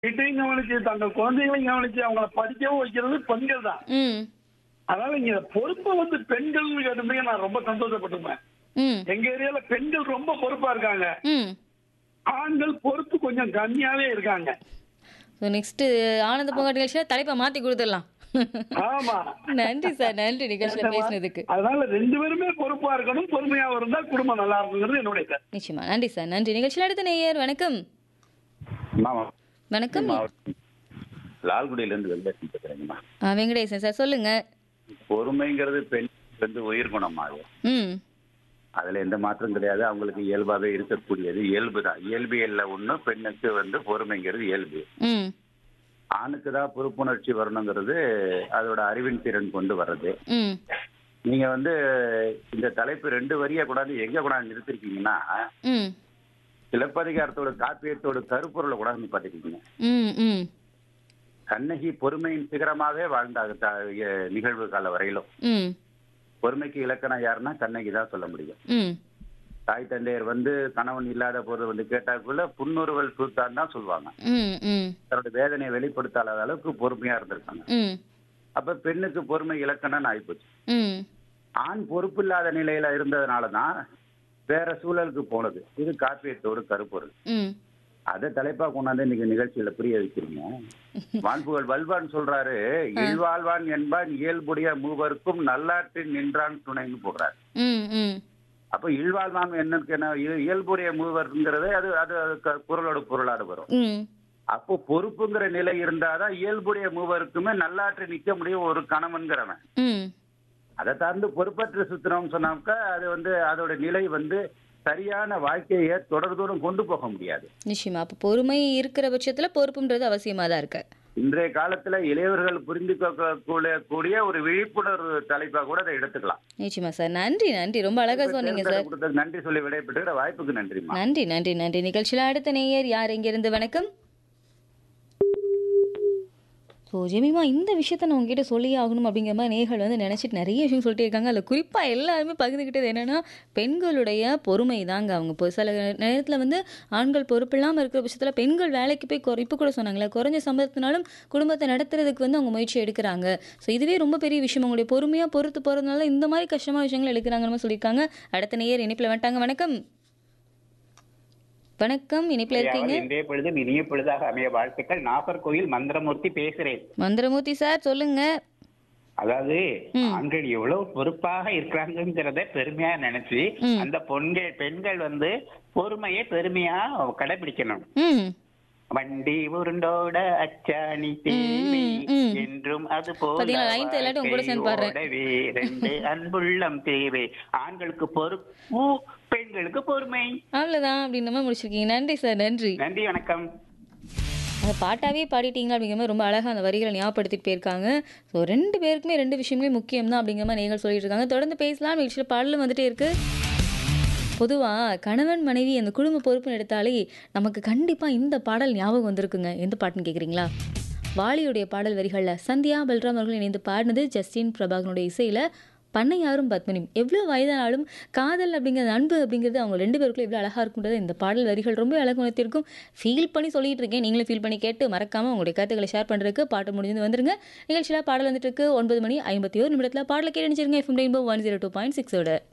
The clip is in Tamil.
வீட்டையும் கவனிச்சு தங்கள் குழந்தைகளையும் கவனிச்சு அவங்கள படிக்கவும் வைக்கிறது பெண்கள் தான் ம் அதனால இங்க பொறுப்பு வந்து பெண்கள் கேட்டதுக்கு நான் ரொம்ப சந்தோஷப்பட்டிருப்பேன் ம் எங்க ஏரியால பெண்கள் ரொம்ப பொறுப்பா இருக்காங்க ம் ஆண்கள் பொறுப்பு கொஞ்சம் கம்மியாவே இருக்காங்க ஸோ நெக்ஸ்ட் ஆனந்த பொங்கல் நிகழ்ச்சியில் தலைப்பை மாற்றி கொடுத்துடலாம் ஆமா நன்றி சார் நன்றி நிகழ்ச்சியில் பேசினதுக்கு அதனால ரெண்டு பேருமே பொறுப்பா இருக்கணும் பொறுமையா இருந்தா குடும்பம் நல்லா இருக்குங்கிறது என்னுடைய கருத்து நிச்சயமா நன்றி சார் நன்றி நிகழ்ச்சியில் அடுத்த நேயர் வணக்கம் மாமா வணக்கம் மாவட்டம் லால்குடியிலேருந்து வெங்கடேசன் பேசுறேங்கம்மா ஆ, வெங்கடேசன் சார் சொல்லுங்க பொறுமைங்கிறது பெண் வந்து உயிர் குணமா அது ம் அதுல எந்த மாற்றம் கிடையாது அவங்களுக்கு இயல்பாகவே இருக்கக்கூடியது இயல்பு தான் இயல்பியல்ல ஒண்ணு பெண்ணுக்கு வந்து பொறுமைங்கிறது இயல்பு ம் ஆணுக்கு தான் பொறுப்புணர்ச்சி வரணுங்கிறது அதோட அறிவின் திறன் கொண்டு வர்றது ம் நீங்க வந்து இந்த தலைப்பு ரெண்டு வரியா கூடாது எங்க கூடாது நிறுத்திருக்கீங்கன்னா ம் சிலப்பதிகாரத்தோட காப்பியத்தோட கருப்பொருளை கூடாது நிப்பாட்டிருக்கீங்க ம் ம் கண்ணகி பொறுமையின் சிகரமாகவே வாழ்ந்தாங்க த- எ- நிகழ்வு கால வரையிலும் ம் பொறுமைக்கு இலக்கணம் யாருன்னா கண்ணகி தான் சொல்ல முடியும் ம் தாய் தந்தையர் வந்து கணவன் இல்லாத போது வந்து கேட்டாக்குள்ள புன்னுருவல் சூத்தான் தான் சொல்லுவாங்க ம் ம் தன்னோட வேதனையை வெளிப்படுத்தாத அளவுக்கு பொறுமையா இருந்திருக்காங்க ம் அப்ப பெண்ணுக்கு பொறுமை இலக்கணம்னு ஆயிப்போச்சு ம் ஆண் பொறுப்பு இல்லாத நிலையில இருந்ததுனால தான் வேற சூழலுக்கு போனது இது காப்பியத்தோட கருப்பொருள் ம் அதை தலைப்பா கொண்டாந்து இன்னைக்கு நிகழ்ச்சியில புரிய வைக்கிறீங்க வான்புகள் வல்வான் சொல்றாரு இல்வாழ்வான் என்பான் இயல்புடைய மூவருக்கும் நல்லாற்றில் நின்றான் துணைன்னு போடுறாரு ம் ம் அப்ப இல்வாழ்வான் என்னன்னு என்ன இய- இயல்புடைய மூவர்ங்கிறது அது அது அது க- குரலோட பொருளாடு வரும் ம் அப்போ பொறுப்புங்கிற நிலை இருந்தாதான் இயல்புடைய மூவருக்குமே நல்லாற்றி நிக்க முடியும் ஒரு கணவன்கிறவன் ம் அதை சார்ந்து பொறுப்பற்று சுத்தினோம்னு சொன்னாக்கா அது வந்து அதோட நிலை வந்து சரியான வாழ்க்கையை தொடர்தூரம் கொண்டு போக முடியாது நிச்சயமா அப்போ பொறுமை இருக்கிற பட்சத்தில் பொறுப்புன்றது அவசியமாக தான் இருக்கு இன்றைய காலத்துல இளையவர்கள் புரிந்து கொள்ளக்கூடிய கூடிய ஒரு விழிப்புணர்வு தலைப்பா கூட அதை எடுத்துக்கலாம் நிச்சயமா சார் நன்றி நன்றி ரொம்ப அழகா சொன்னீங்க சார் கொடுத்ததுக்கு நன்றி சொல்லி விடைபெற்றுகிற வாய்ப்புக்கு நன்றிமா நன்றி நன்றி நன்றி நிகழ்ச்சியில் அடுத்த நேயர் யார் இங்கிருந்து வணக்கம் ஸோ ஜெமிமா இந்த விஷயத்த நான் உங்ககிட்ட சொல்லியே ஆகணும் அப்படிங்கிற மாதிரி நேர்கள் வந்து நினச்சிட்டு நிறைய விஷயம் சொல்லிட்டே இருக்காங்க அதில் குறிப்பாக எல்லாருமே பகிர்ந்துக்கிட்டது என்னென்னா பெண்களுடைய பொறுமை தாங்க அவங்க இப்போ சில நேரத்தில் வந்து ஆண்கள் பொறுப்பு இல்லாமல் இருக்கிற பட்சத்தில் பெண்கள் வேலைக்கு போய் குறை இப்போ கூட சொன்னாங்களே குறைஞ்ச சம்பளத்தினாலும் குடும்பத்தை நடத்துறதுக்கு வந்து அவங்க முயற்சி எடுக்கிறாங்க ஸோ இதுவே ரொம்ப பெரிய விஷயம் அவங்களுடைய பொறுமையாக பொறுத்து போகிறதுனால இந்த மாதிரி கஷ்டமான விஷயங்கள் எடுக்கிறாங்கன்னு சொல்லியிருக்காங்க அடுத்த நேயர் இணைப்பில் வந்துட்டாங்க வணக்கம் வணக்கம் இணைப்பில் இருக்கீங்க இன்றைய பொழுதும் இனிய பொழுதாக அமைய வாழ்த்துக்கள் நாகர்கோயில் மந்திரமூர்த்தி பேசுறேன் மந்திரமூர்த்தி சார் சொல்லுங்க அதாவது ஆண்கள் எவ்வளவு பொறுப்பாக இருக்கிறாங்கிறத பெருமையா நினைச்சு ம். அந்த பொண்கள் பெண்கள் வந்து பொறுமையை பெருமையா கடைபிடிக்கணும் ம் வண்டி உருண்டோட அச்சாணி தேவி ம், ம். என்றும் அது போல பாத்தீங்களா, ninth எல்லாத்தையும் உங்க கூட சேர்ந்து பாடுறேன். வாழ்க்கை ஓடவே ரெண்டு அன்புள்ளம் தேவை ஆண்களுக்கு பொறுப்பு பெண்களுக்கு பொறுமை அவ்வளோதான் அப்படின்ற மாதிரி முடிச்சிருக்கீங்க நன்றி சார் நன்றி நன்றி வணக்கம் அந்த பாட்டாவே பாடிட்டீங்களா அப்படிங்கிற மாதிரி ரொம்ப அழகாக அந்த வரிகளை ஞாபகப்படுத்திட்டு போயிருக்காங்க ஸோ ரெண்டு பேருக்குமே ரெண்டு விஷயமே முக்கியம் தான் அப்படிங்கிற மாதிரி நீங்கள் சொல்லிட்டு இருக்காங்க தொடர்ந்து பேசலாம் நிகழ்ச்சியில் பாடலும் வந்துட்டே இருக்கு பொதுவாக கணவன் மனைவி அந்த குடும்ப பொறுப்புன்னு எடுத்தாலே நமக்கு கண்டிப்பாக இந்த பாடல் ஞாபகம் வந்திருக்குங்க எந்த பாட்டுன்னு கேட்குறீங்களா வாலியுடைய பாடல் வரிகளில் சந்தியா பல்ராம் அவர்கள் இணைந்து பாடினது ஜஸ்டின் பிரபாகனுடைய இசையில் பண்ணையாரும் பத்மினியும் எவ்வளோ வயதானாலும் காதல் அப்படிங்கிறது அன்பு அப்படிங்கிறது அவங்க ரெண்டு பேருக்குள்ள எவ்வளோ அழகாக இருக்குன்றது இந்த பாடல் வரிகள் ரொம்ப அழகு உணர்த்திருக்கும் ஃபீல் பண்ணி சொல்லிட்டு இருக்கேன் நீங்களும் ஃபீல் பண்ணி கேட்டு மறக்காமல் உங்களுடைய கருத்துக்களை ஷேர் பண்ணுறதுக்கு பாட்டு முடிஞ்சு வந்துருங்க நிகழ்ச்சியில் பாடல் வந்துட்டு இருக்கு ஒன்பது மணி ஐம்பத்தி ஒரு நிமிடத்தில் பாடலை கேட்டு FM Rainbow one zero two point சிக்ஸோட